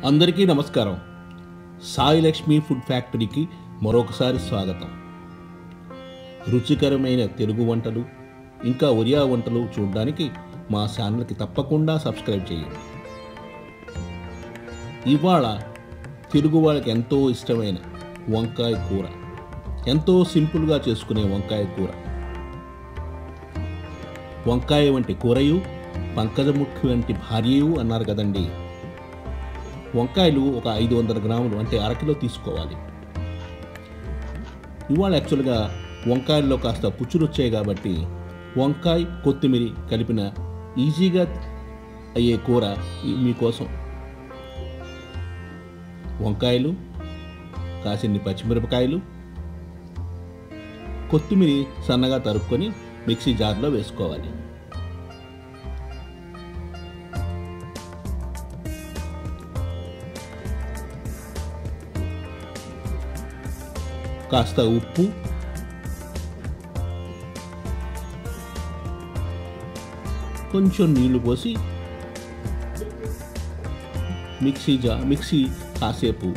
అందరికీ నమస్కారం సాయి లక్ష్మి ఫుడ్ ఫ్యాక్టరీకి మరొకసారి స్వాగతం రుచికరమైన తెలుగు వంటలు ఇంకా ఒరియా వంటలు చూడడానికి మా ఛానల్కి తప్పకుండా సబ్స్క్రైబ్ చేయండి ఇవాళ తెలుగు వాళ్ళకి ఎంతో ఇష్టమైన వంకాయ కూర ఎంతో సింపుల్గా చేసుకునే వంకాయ కూర వంకాయ వంటి కూరయు పంకజముఖి వంటి భార్యయు అన్నారు కదండి వంకాయలు ఒక ఐదు వందల గ్రాములు అంటే అరకిలో తీసుకోవాలి ఇవాళ యాక్చువల్గా వంకాయల్లో కాస్త పుచ్చులు వచ్చాయి కాబట్టి వంకాయ కొత్తిమీర కలిపిన ఈజీగా అయ్యే కూర ఈ- మీకోసం వంకాయలు కాసిన్ని పచ్చిమిరపకాయలు కొత్తిమీర సన్నగా తరుక్కొని మిక్సీ జార్లో వేసుకోవాలి కాస్త ఉప్పు కొంచెం నీళ్లు పోసి మిక్సీ జా మిక్సీ కాసేపు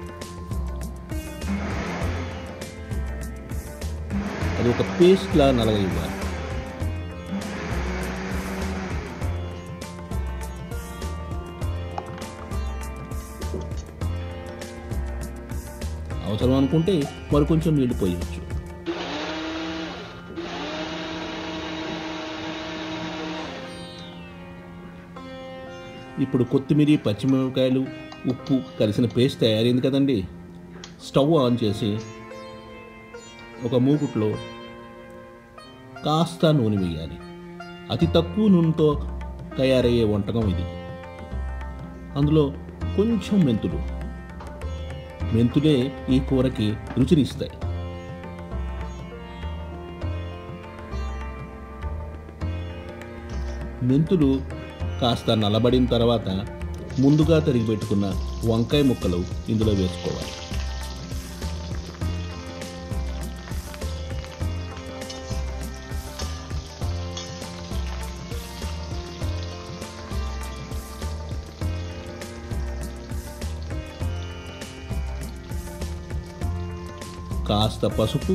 అది ఒక పేస్ట్లా నలగ ఇవ్వాలి అవసరం అనుకుంటే మరి కొంచెం నీళ్లు పోయవచ్చు ఇప్పుడు కొత్తిమీర పచ్చిమిరపకాయలు ఉప్పు కలిసిన పేస్ట్ తయారైంది కదండి స్టవ్ ఆన్ చేసి ఒక మూకుట్లో కాస్త నూనె వేయాలి అతి తక్కువ నూనెతో తయారయ్యే వంటకం ఇది అందులో కొంచెం మెంతులు మెంతులే ఈ కూరకి రుచినిస్తాయి మెంతులు కాస్త నలబడిన తర్వాత ముందుగా తరిగి పెట్టుకున్న వంకాయ ముక్కలు ఇందులో వేసుకోవాలి కాస్త పసుపు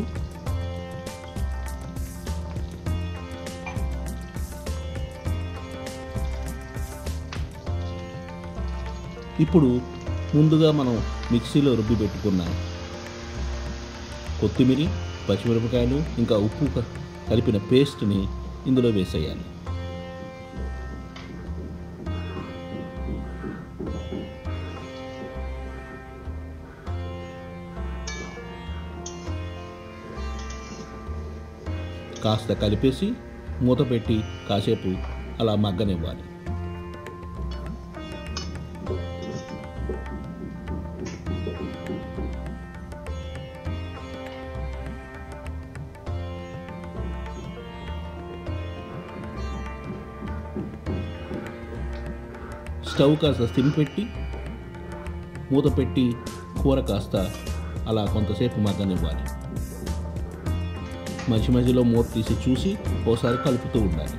ఇప్పుడు ముందుగా మనం మిక్సీలో రుబ్బి పెట్టుకున్న కొత్తిమీర పచ్చిమిరపకాయలు ఇంకా ఉప్పు క- కలిపిన పేస్ట్ని ఇందులో వేసేయాలి కాస్త కలిపేసి మూత పెట్టి కాసేపు అలా మగ్గనివ్వాలి స్టవ్ కాస్త సిమ్ పెట్టి మూత పెట్టి కూర కాస్త అలా కొంతసేపు మగ్గనివ్వాలి మధ్య మధ్యలో మూత తీసి చూసి ఓసారి కలుపుతూ ఉండాలి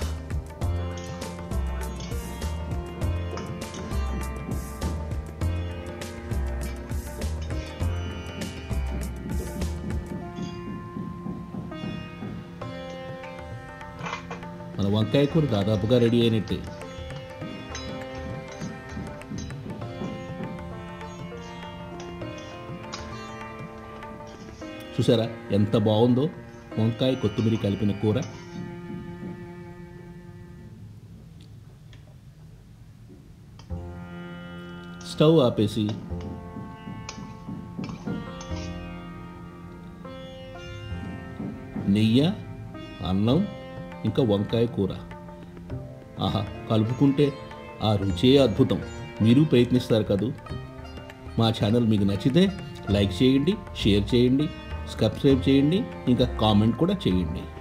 మన వంకాయ కూర దాదాపుగా రెడీ అయినట్టే చూసారా ఎంత బాగుందో వంకాయ కొత్తిమీర కలిపిన కూర స్టవ్ ఆపేసి నెయ్యి అన్నం ఇంకా వంకాయ కూర ఆహా కలుపుకుంటే ఆ రుచే అద్భుతం మీరు ప్రయత్నిస్తారు కదూ మా ఛానల్ మీకు నచ్చితే లైక్ చేయండి షేర్ చేయండి సబ్స్క్రైబ్ చేయండి ఇంకా కామెంట్ కూడా చేయండి